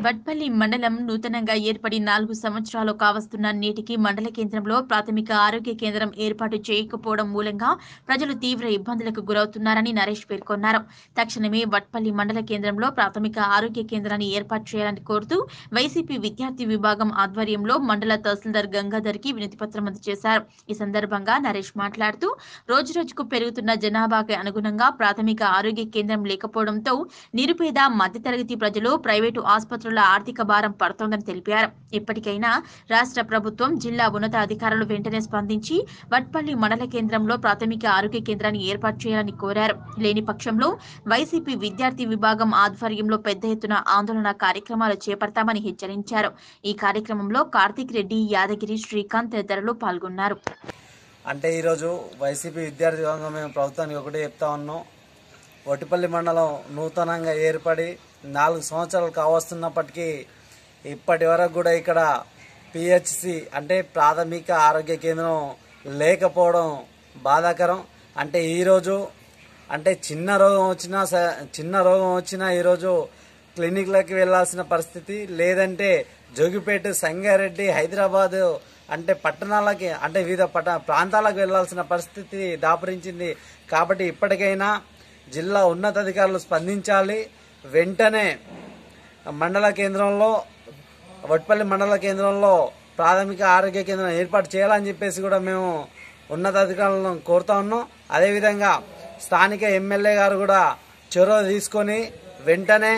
వడ్పల్లి మండలం నూతనంగా ఏర్పడి నాలుగు సంవత్సరాలు కావస్తున్న నేటికి మండల కేంద్రంలో ప్రాథమిక ఆరోగ్య కేంద్రం ఏర్పాటు చేయకపోవడం మూలంగా ప్రజలు తీవ్ర ఇబ్బందులకు గురవుతున్నారని నరేష్ పేర్కొన్నారు తక్షణమే వడ్పల్లి మండల కేంద్రంలో ప్రాథమిక ఆరోగ్య కేంద్రాన్ని ఏర్పాటు చేయాలని కోరుతూ వైసీపీ విద్యార్థి విభాగం ఆధ్వర్యంలో మండల తహసీల్దార్ గంగాధర్ కి వినతిపత్రం అందజేశారు ఈ సందర్భంగా నరేష్ మాట్లాడుతూ రోజురోజుకు పెరుగుతున్న జనాభాకి అనుగుణంగా ప్రాథమిక ఆరోగ్య కేంద్రం లేకపోవడంతో నిరుపేద మధ్యతరగతి ప్రజలు ప్రైవేటు ఆసుపత్రుల ఆర్థిక భారం పడుతోందని తెలిపారు ఇప్పటికైనా రాష్ట్ర ప్రభుత్వం జిల్లా ఉన్నతాధికారులు వెంటనే స్పందించి వట్పల్లి మండల కేంద్రంలో ప్రాథమిక ఆరోగ్య కేంద్రాన్ని ఏర్పాటు చేయాలని కోరారు లేని పక్షంలో వైసీపీ విద్యార్థి విభాగం ఆధ్వర్యంలో పెద్ద ఎత్తున ఆందోళన కార్యక్రమాలు చేపడతామని హెచ్చరించారు ఈ కార్యక్రమంలో కార్తీక్ రెడ్డి యాదగిరి శ్రీకాంత్ తదితరులు పాల్గొన్నారు అంటే ఈరోజు వైసీపీ విద్యార్థి విభాగం మేము ప్రభుత్వానికి ఒకటే చెప్తా ఉన్నాం ఒటిపల్లి మండలం నూతనంగా ఏర్పడి నాలుగు సంవత్సరాలు కావస్తున్నప్పటికీ ఇప్పటి వరకు కూడా ఇక్కడ పిహెచ్సి అంటే ప్రాథమిక ఆరోగ్య కేంద్రం లేకపోవడం బాధాకరం అంటే ఈరోజు అంటే చిన్న రోగం వచ్చినా స- చిన్న రోగం వచ్చినా ఈరోజు క్లినిక్లకి వెళ్ళాల్సిన పరిస్థితి లేదంటే జోగిపేట సంగారెడ్డి హైదరాబాద్ అంటే పట్టణాలకి అంటే వివిధ పట్ట ప్రాంతాలకు వెళ్ళాల్సిన పరిస్థితి దాపురించింది కాబట్టి ఇప్పటికైనా జిల్లా ఉన్నతాధికారులు స్పందించాలి వెంటనే మండల కేంద్రంలో వట్పల్లి మండల కేంద్రంలో ప్రాథమిక ఆరోగ్య కేంద్రం ఏర్పాటు చేయాలని చెప్పేసి కూడా మేము ఉన్నతాధికారులను కోరుతా ఉన్నాం అదేవిధంగా స్థానిక ఎమ్మెల్యే గారు కూడా చొరవ తీసుకొని వెంటనే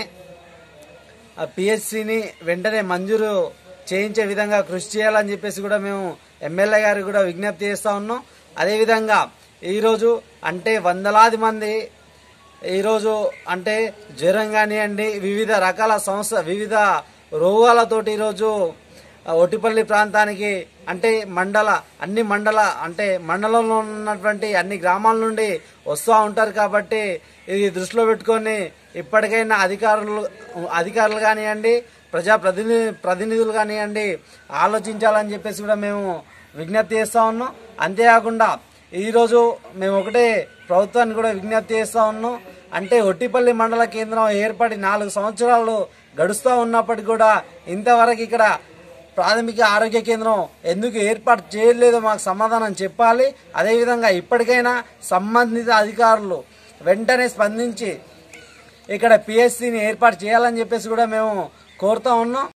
పిహెచ్సిని వెంటనే మంజూరు చేయించే విధంగా కృషి చేయాలని చెప్పేసి కూడా మేము ఎమ్మెల్యే గారికి కూడా విజ్ఞప్తి చేస్తా ఉన్నాం అదేవిధంగా ఈరోజు అంటే వందలాది మంది ఈరోజు అంటే జ్వరం కానివ్వండి వివిధ రకాల సమస్య వివిధ రోగాలతోటి ఈరోజు ఆ, ఒటిపల్లి ప్రాంతానికి అంటే మండల అన్ని మండల అంటే మండలంలో ఉన్నటువంటి అన్ని గ్రామాల నుండి వస్తూ ఉంటారు కాబట్టి ఇది దృష్టిలో పెట్టుకొని ఇప్పటికైనా అధికారులు అధికారులు కానివ్వండి ప్రజా ప్రతినిధి ప్రతినిధులు కానివ్వండి ఆలోచించాలని చెప్పేసి కూడా మేము విజ్ఞప్తి చేస్తా ఉన్నాం అంతేకాకుండా ఈరోజు మేము ఒకటే ప్రభుత్వాన్ని కూడా విజ్ఞప్తి చేస్తా ఉన్నాం అంటే ఒట్టిపల్లి మండల కేంద్రం ఏర్పడి నాలుగు సంవత్సరాలు గడుస్తూ ఉన్నప్పటికీ కూడా ఇంతవరకు ఇక్కడ ప్రాథమిక ఆరోగ్య కేంద్రం ఎందుకు ఏర్పాటు చేయలేదో మాకు సమాధానం చెప్పాలి అదేవిధంగా ఇప్పటికైనా సంబంధిత అధికారులు వెంటనే స్పందించి ఇక్కడ పిఎస్సిని ఏర్పాటు చేయాలని చెప్పేసి కూడా మేము కోరుతా ఉన్నాం